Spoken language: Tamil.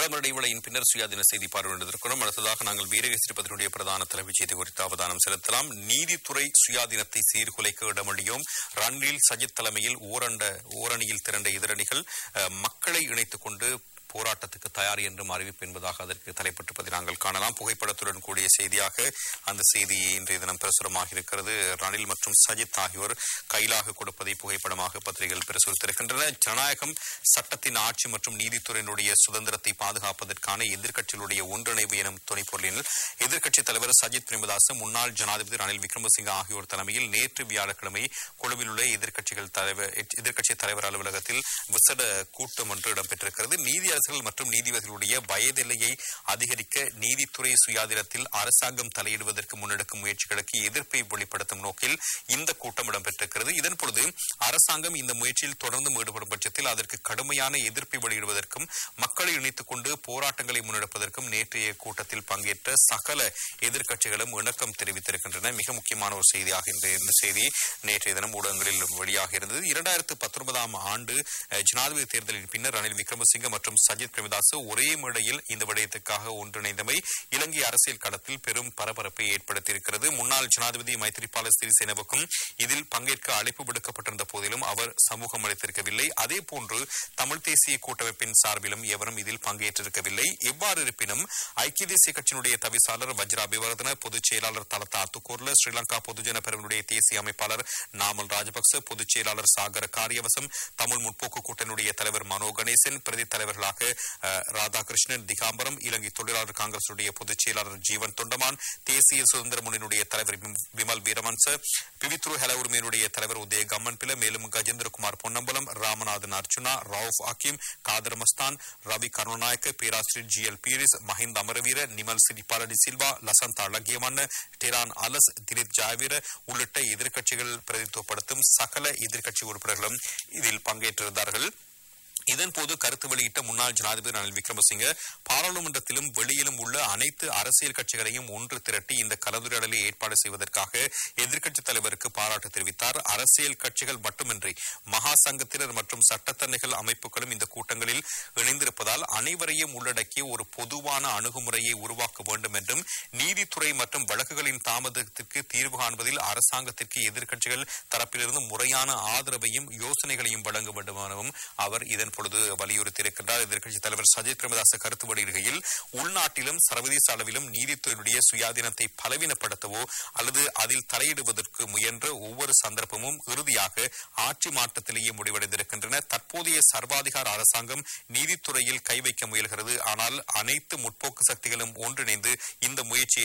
விளம்பர இடைவேளையின் பின்னர் சுயாதீன செய்தி பார்வையிட்டிருக்கிறோம் அடுத்ததாக நாங்கள் வீரகேசரி பிரதான தலைமைச் செய்தி குறித்து அவதானம் செலுத்தலாம் நீதித்துறை சுயாதீனத்தை சீர்குலைக்க இடமளியோம் ரன்னில் சஜித் தலைமையில் ஓரண்ட ஓரணியில் திரண்ட எதிரணிகள் அஹ், மக்களை இணைத்துக் கொண்டு போராட்டத்துக்கு தயார் என்றும் அறிவிப்பு என்பதாக அதற்கு தலைப்பட்டிருப்பதை நாங்கள் காணலாம் புகைப்படத்துடன் கூடிய செய்தியாக அந்த செய்தி இன்றைய தினம் பிரசுரமாக இருக்கிறது ரணில் மற்றும் சஜித் ஆகியோர் கையிலாக கொடுப்பதை புகைப்படமாக பத்திரிகைகள் பிரசுரித்திருக்கின்றன ஜனநாயகம் சட்டத்தின் ஆட்சி மற்றும் நீதித்துறையினுடைய சுதந்திரத்தை பாதுகாப்பதற்கான எதிர்க்கட்சிகளுடைய ஒன்றிணைவு எனும் துணைப்பொருளில் எதிர்க்கட்சித் தலைவர் சஜித் பிரேமதாச முன்னாள் ஜனாதிபதி ரணில் விக்ரமசிங்க ஆகியோர் தலைமையில் நேற்று வியாழக்கிழமை கொழும்பில் உள்ள எதிர்க்கட்சிகள் தலைவர் எதிர்க்கட்சி தலைவர் அலுவலகத்தில் விசேட கூட்டம் ஒன்று இடம்பெற்றிருக்கிறது நீதியரசர்கள் மற்றும் நீதிபதிகளுடைய வயதெல்லையை அதிகரிக்க நீதித்துறை சுயாதீனத்தில் அரசாங்கம் தலையிடுவதற்கு முன்னெடுக்கும் முயற்சிகளுக்கு எதிர்ப்பை வெளிப்படுத்தும் நோக்கில் இந்த கூட்டம் இடம்பெற்றிருக்கிறது இதன் பொழுது அரசாங்கம் இந்த முயற்சியில் தொடர்ந்து ஈடுபடும் பட்சத்தில் அதற்கு கடுமையான எதிர்ப்பை வெளியிடுவதற்கும் மக்களை இணைத்துக் கொண்டு போராட்டங்களை முன்னெடுப்பதற்கும் நேற்றைய கூட்டத்தில் பங்கேற்ற சகல எதிர்க்கட்சிகளும் இணக்கம் தெரிவித்திருக்கின்றன மிக முக்கியமான ஒரு செய்தியாக இந்த இந்த செய்தி நேற்றைய தினம் ஊடகங்களில் வெளியாக இருந்தது இரண்டாயிரத்து பத்தொன்பதாம் ஆண்டு அஹ், ஜனாதிபதி தேர்தலின் பின்னர் ரணில் விக்ரமசிங்க மற்றும் சஜித் பிரேமதாஸ் ஒரே மேடையில் இந்த விடயத்துக்காக ஒன்றிணைந்தமை இலங்கை அரசியல் களத்தில் பெரும் பரபரப்பை ஏற்படுத்தியிருக்கிறது முன்னாள் ஜனாதிபதி மைத்திரிபால சிறிசேனவுக்கும் இதில் பங்கேற்க அழைப்பு விடுக்கப்பட்டிருந்த போதிலும் அவர் சமூகம் அளித்திருக்கவில்லை அதே போன்று தமிழ் தேசிய கூட்டமைப்பின் சார்பிலும் எவரும் இதில் பங்கேற்றிருக்கவில்லை எவ்வாறு இருப்பினும் ஐக்கிய தேசிய கட்சியினுடைய தவிசாளர் வஜ்ர அபிவர்தன பொதுச் செயலாளர் தலத்தா அத்துக்கூர்ல ஸ்ரீலங்கா பொதுஜன பெருவனுடைய தேசிய அமைப்பாளர் நாமல் ராஜபக்ச பொதுச் செயலாளர் சாகர காரியவசம் தமிழ் முற்போக்கு கூட்டணியுடைய தலைவர் மனோ கணேசன் பிரதி தலைவர்களாக அஹ், ராதாகிருஷ்ணன் திகாம்பரம் இலங்கை தொழிலாளர் காங்கிரசுடைய பொதுச் செயலாளர் ஜீவன் தொண்டமான் தேசிய சுதந்திர முன்னணியுடைய தலைவர் விம்- விமல் வீரவன்ச பிவித்ரு ஹெல உரிமையினுடைய தலைவர் உதய கம்மன்பில மேலும் கஜேந்திரகுமார் பொன்னம்பலம் ராமநாதன் அர்ச்சுனா ரவுஃப் அக்கீம் காதர் மஸ்தான் ரவி கருணாநாயக்க பேராசிரியர் ஜி எல் பீரிஸ் மஹிந்த அமரவீர நிமல் சிறிபாலடி சில்வா லசந்தா அழகியமன்ன டெரான் அலஸ் திலீப் ஜாவீர உள்ளிட்ட எதிர்க்கட்சிகள் பிரதித்துவப்படுத்தும் சகல எதிர்க்கட்சி உறுப்பினர்களும் இதில் பங்கேற்றிருந்தார்கள் இதன் போது கருத்து வெளியிட்ட முன்னாள் ஜனாதிபதி ரணில் விக்ரமசிங்க பாராளுமன்றத்திலும் வெளியிலும் உள்ள அனைத்து அரசியல் கட்சிகளையும் ஒன்று திரட்டி இந்த கலந்துரையாடலை ஏற்பாடு செய்வதற்காக எதிர்க்கட்சித் தலைவருக்கு பாராட்டு தெரிவித்தார் அரசியல் கட்சிகள் மட்டுமின்றி மகா சங்கத்தினர் மற்றும் சட்டத்தரணிகள் அமைப்புகளும் இந்த கூட்டங்களில் இணைந்திருப்பதால் அனைவரையும் உள்ளடக்கிய ஒரு பொதுவான அணுகுமுறையை உருவாக்க வேண்டும் என்றும் நீதித்துறை மற்றும் வழக்குகளின் தாமதத்திற்கு தீர்வு காண்பதில் அரசாங்கத்திற்கு எதிர்க்கட்சிகள் தரப்பிலிருந்து முறையான ஆதரவையும் யோசனைகளையும் வழங்க வேண்டும் எனவும் அவர் இதன் பொழுது வலியுறுத்தியிருக்கின்றார் எதிர்க்கட்சித் தலைவர் சஜித் பிரேமதாச கருத்து வெளியிடுகையில் உள்நாட்டிலும் சர்வதேச அளவிலும் நீதித்துறையினுடைய சுயாதீனத்தை பலவீனப்படுத்தவோ அல்லது அதில் தலையிடுவதற்கு முயன்ற ஒவ்வொரு சந்தர்ப்பமும் இறுதியாக ஆட்சி மாற்றத்திலேயே முடிவடைந்திருக்கின்றன தற்போதைய சர்வாதிகார அரசாங்கம் நீதித்துறையில் கை வைக்க முயல்கிறது ஆனால் அனைத்து முற்போக்கு சக்திகளும் ஒன்றிணைந்து இந்த முயற்சியை